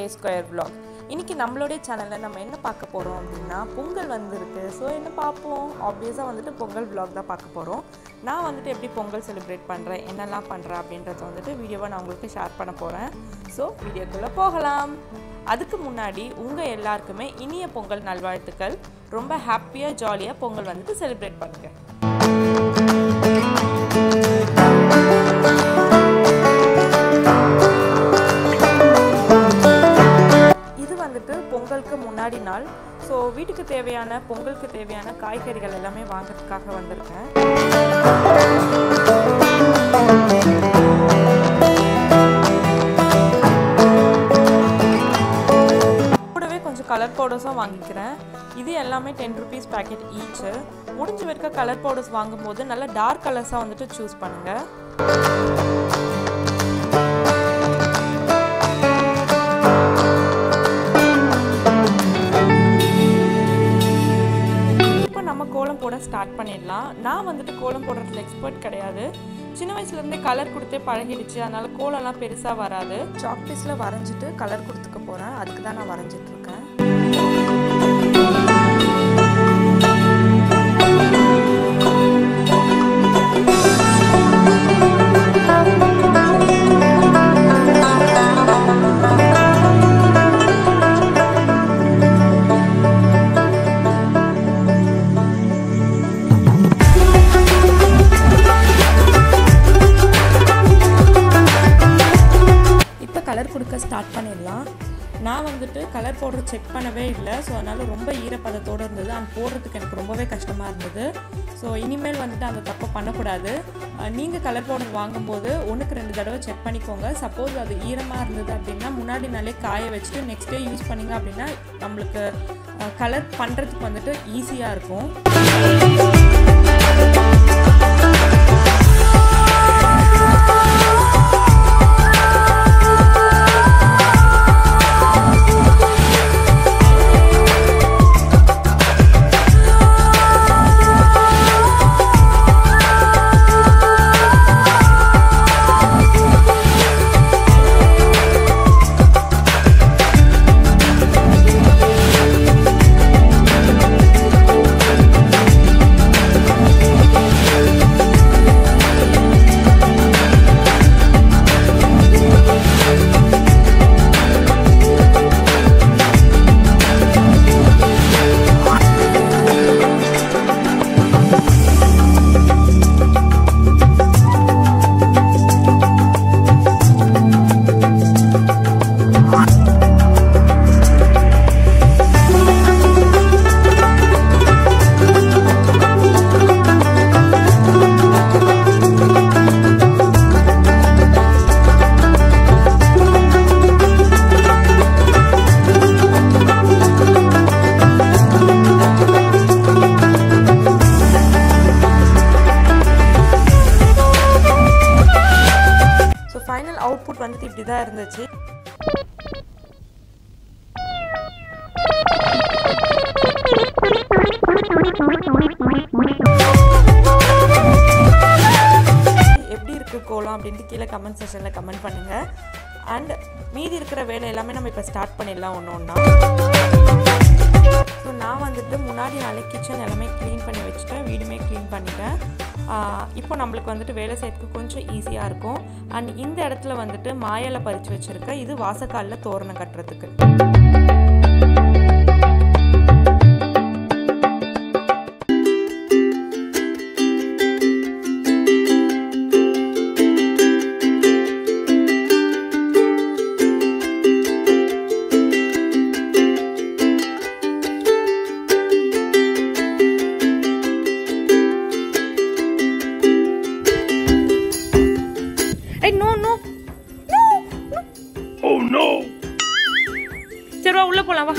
Square vlog இன்னைக்கு நம்மளுடைய சேனலில் நம்ம என்ன பார்க்க போகிறோம் அப்படின்னா பொங்கல் வந்திருக்கு ஸோ என்ன பார்ப்போம் ஆப்வியஸாக வந்துட்டு பொங்கல் vlog தான் பார்க்க போகிறோம் நான் வந்துட்டு எப்படி பொங்கல் செலிப்ரேட் பண்ணுறேன் என்னெல்லாம் பண்ணுறேன் அப்படின்றத வந்துட்டு வீடியோவை நான் உங்களுக்கு ஷேர் பண்ண போகிறேன் ஸோ வீடியோக்குள்ளே போகலாம் அதுக்கு முன்னாடி உங்கள் எல்லாருக்குமே இனிய பொங்கல் நல்வாழ்த்துக்கள் ரொம்ப ஹாப்பியாக ஜாலியாக பொங்கல் வந்துட்டு செலிப்ரேட் பண்ணுங்கள் இது வந்துட்டு பொங்கலுக்கு முன்னாடி நாள் ஸோ வீட்டுக்கு தேவையான பொங்கலுக்கு தேவையான காய்கறிகள் எல்லாமே வாங்குறதுக்காக வந்திருக்கேன் கூடவே கொஞ்சம் கலர் பவுடர்ஸும் வாங்கிக்கிறேன் இது எல்லாமே டென் ருபீஸ் பேக்கெட் ஈச்சு முடிஞ்ச வரைக்கும் கலர் பவுடர்ஸ் வாங்கும்போது நல்ல டார்க் கலர்ஸாக வந்துட்டு சூஸ் பண்ணுங்கள் இப்போ நம்ம கோலம் போட ஸ்டார்ட் பண்ணிடலாம் நான் வந்துட்டு கோலம் போடுறதுல எக்ஸ்பர்ட் கிடையாது சின்ன வயசுலேருந்தே கலர் கொடுத்தே பழகிடுச்சு அதனால கோலம்லாம் பெருசாக வராது சாக் பீஸில் வரைஞ்சிட்டு கலர் கொடுத்துக்க போகிறேன் அதுக்கு தான் நான் வரைஞ்சிட்டு இருக்கேன் இப்போ கலர் கொடுக்க ஸ்டார்ட் பண்ணிடலாம் நான் வந்துட்டு கலர் பவுடர் செக் பண்ணவே இல்லை ஸோ அதனால் ரொம்ப ஈரப்பதத்தோடு இருந்தது அது போடுறதுக்கு எனக்கு ரொம்பவே கஷ்டமாக இருந்தது ஸோ இனிமேல் வந்துட்டு அந்த தப்பை பண்ணக்கூடாது நீங்கள் கலர் பவுடர் வாங்கும்போது ஒன்றுக்கு ரெண்டு தடவை செக் பண்ணிக்கோங்க சப்போஸ் அது ஈரமாக இருந்தது அப்படின்னா முன்னாடி நாளே காய வச்சுட்டு நெக்ஸ்ட் டே யூஸ் பண்ணிங்க அப்படின்னா நம்மளுக்கு கலர் பண்ணுறதுக்கு வந்துட்டு ஈஸியாக இருக்கும் ஸோ ஃபைனல் அவுட்புட் வந்துட்டு இப்படி தான் இருந்துச்சு எப்படி இருக்குது கோலம் அப்படின்ட்டு கீழே கமெண்ட் செக்ஷனில் கமெண்ட் பண்ணுங்கள் அண்ட் மீதி இருக்கிற வேலை எல்லாமே நம்ம இப்போ ஸ்டார்ட் பண்ணிடலாம் ஒன்று ஒன்றா ஸோ நான் வந்துட்டு முன்னாடி நாளே கிச்சன் எல்லாமே க்ளீன் பண்ணி வச்சுட்டேன் வீடுமே க்ளீன் பண்ணிட்டேன் ஆஹ் இப்போ நம்மளுக்கு வந்துட்டு வேலை செய்யறதுக்கு கொஞ்சம் ஈஸியாக இருக்கும் அண்ட் இந்த இடத்துல வந்துட்டு மாயலை பறித்து வச்சுருக்கேன் இது வாசக்காலில் தோரணம் கட்டுறதுக்கு ஏய் நோ நோ Oh no! சரி வா உள்ள போலாம் வா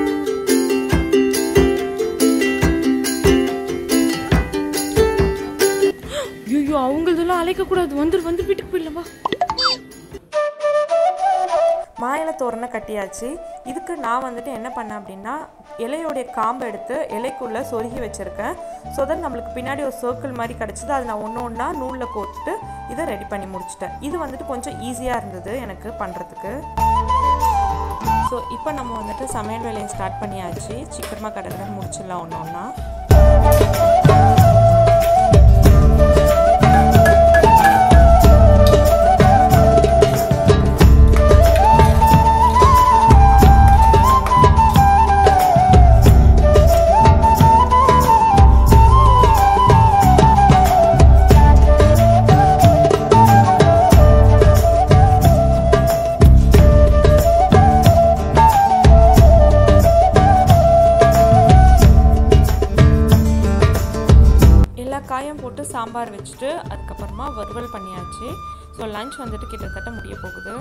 ஐயோ அவங்களதெல்லாம் அழைக்க கூடாது வந்துரு வந்து வீட்டுக்கு போயிடலாம் வா மாயில தோரணை கட்டியாச்சு இதுக்கு நான் வந்துட்டு என்ன பண்ணேன் அப்படின்னா இலையோடைய காம்பை எடுத்து இலைக்குள்ளே சொருகி வச்சுருக்கேன் ஸோ தட் நம்மளுக்கு பின்னாடி ஒரு சர்க்கிள் மாதிரி கிடச்சிது அதை நான் ஒன்று ஒன்றா நூலில் கோத்துட்டு இதை ரெடி பண்ணி முடிச்சிட்டேன் இது வந்துட்டு கொஞ்சம் ஈஸியாக இருந்தது எனக்கு பண்ணுறதுக்கு ஸோ ஸோ இப்போ நம்ம வந்துட்டு சமையல் வேலையை ஸ்டார்ட் பண்ணியாச்சு சீக்கிரமாக கடற்கரை முடிச்சிடலாம் ஒன்று ஒன்றா எல்லா காயும் போட்டு சாம்பார் வச்சுட்டு அதுக்கப்புறமா வறுவல் பண்ணியாச்சு ஸோ லஞ்ச் வந்துட்டு கிட்டத்தட்ட முடிய போகுது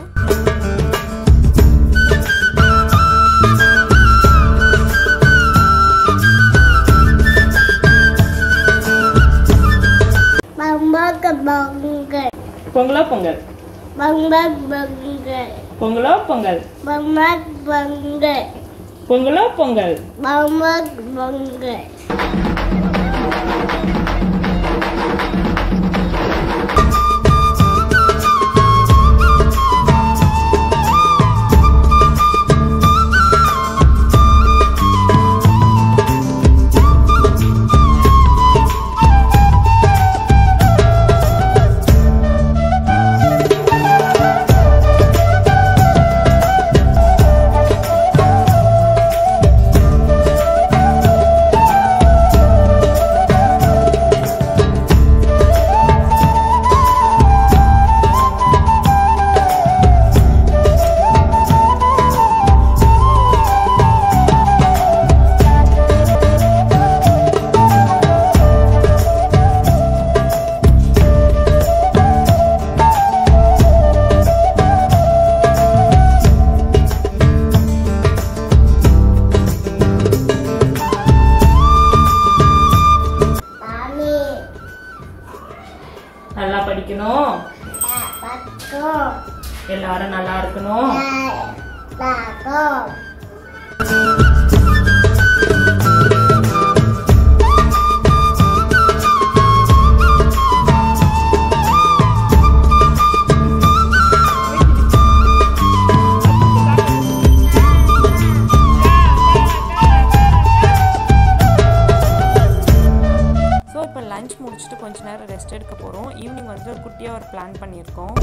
Bangga bangga, பொங்கலோ பொங்கல் bangga bangga, பொங்கலோ பொங்கல் bangga bangga, பொங்கலோ பொங்கல் bangga bangga. Mami, நல்லா படிக்கணும் bago, எல்லாரும் நல்லா இருக்கணும் bago. ஸோ இப்போ லஞ்ச் முடிச்சுட்டு கொஞ்ச நேரம் ரெஸ்ட் எடுக்க போகிறோம் ஈவினிங் வந்து ஒரு குட்டியாக ஒரு பிளான் பண்ணியிருக்கோம்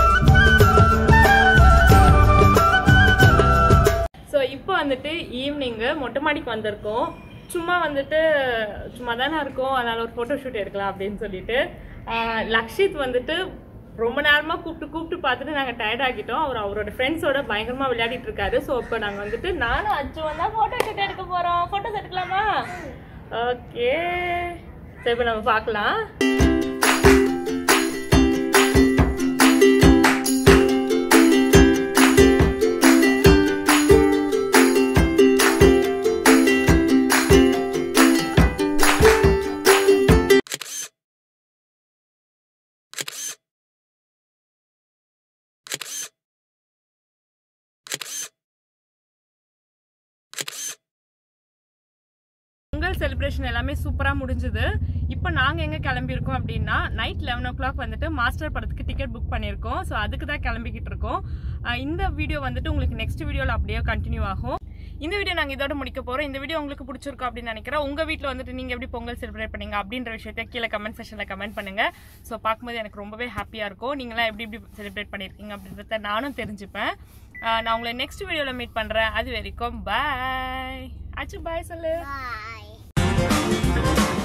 ஸோ இப்போ வந்துட்டு ஈவினிங்கு மொட்டை மாடிக்கு வந்திருக்கோம் சும்மா வந்துட்டு சும்மா தானே இருக்கோம் அதனால் ஒரு ஃபோட்டோ ஷூட் எடுக்கலாம் அப்படின்னு சொல்லிட்டு ஆஹ் லக்ஷித் வந்துட்டு ரொம்ப நேரமாக கூப்பிட்டு கூப்பிட்டு பார்த்துட்டு நாங்கள் டயர்ட் ஆகிட்டோம் அவர் அவரோட ஃப்ரெண்ட்ஸோட பயங்கரமாக விளையாடிட்டு இருக்காரு ஸோ இப்போ நாங்கள் வந்துட்டு நானும் அச்சு வந்தா ஃபோட்டோ ஷூட் எடுக்க போகிறோம் ஃபோட்டோஸ் எடுக்கலாமா ஓகே சரி இப்போ நம்ம பார்க்கலாம் பொங்கல் செலிப்ரேஷன் எல்லாமே சூப்பராக முடிஞ்சுது இப்போ நாங்கள் எங்கே கிளம்பியிருக்கோம் அப்படின்னா நைட் லெவன் ஓ கிளாக் வந்துட்டு மாஸ்டர் படத்துக்கு டிக்கெட் புக் பண்ணியிருக்கோம் ஸோ அதுக்கு தான் கிளம்பிக்கிட்டு இருக்கோம் அஹ் இந்த வீடியோ வந்துட்டு உங்களுக்கு நெக்ஸ்ட் வீடியோவில் அப்படியே கண்டினியூ ஆகும் இந்த வீடியோ நாங்கள் இதோட முடிக்க போகிறோம் இந்த வீடியோ உங்களுக்கு பிடிச்சிருக்கோம் அப்படின்னு நினைக்கிறேன் உங்கள் வீட்டில் வந்துட்டு நீங்கள் எப்படி பொங்கல் செலிப்ரேட் பண்ணீங்க அப்படின்ற விஷயத்த கீழே கமெண்ட் செக்ஷனில் கமெண்ட் பண்ணுங்கள் ஸோ பார்க்கும்போது எனக்கு ரொம்பவே ஹாப்பியாக இருக்கும் நீங்களாம் எப்படி எப்படி செலிப்ரேட் பண்ணியிருக்கீங்க அப்படின்றத நானும் தெரிஞ்சுப்பேன் அஹ் நான் உங்களை நெக்ஸ்ட் வீடியோவில் மீட் பண்ணுறேன் அது வரைக்கும் பாய் ஆச்சு பாய் சொல்லு Bye.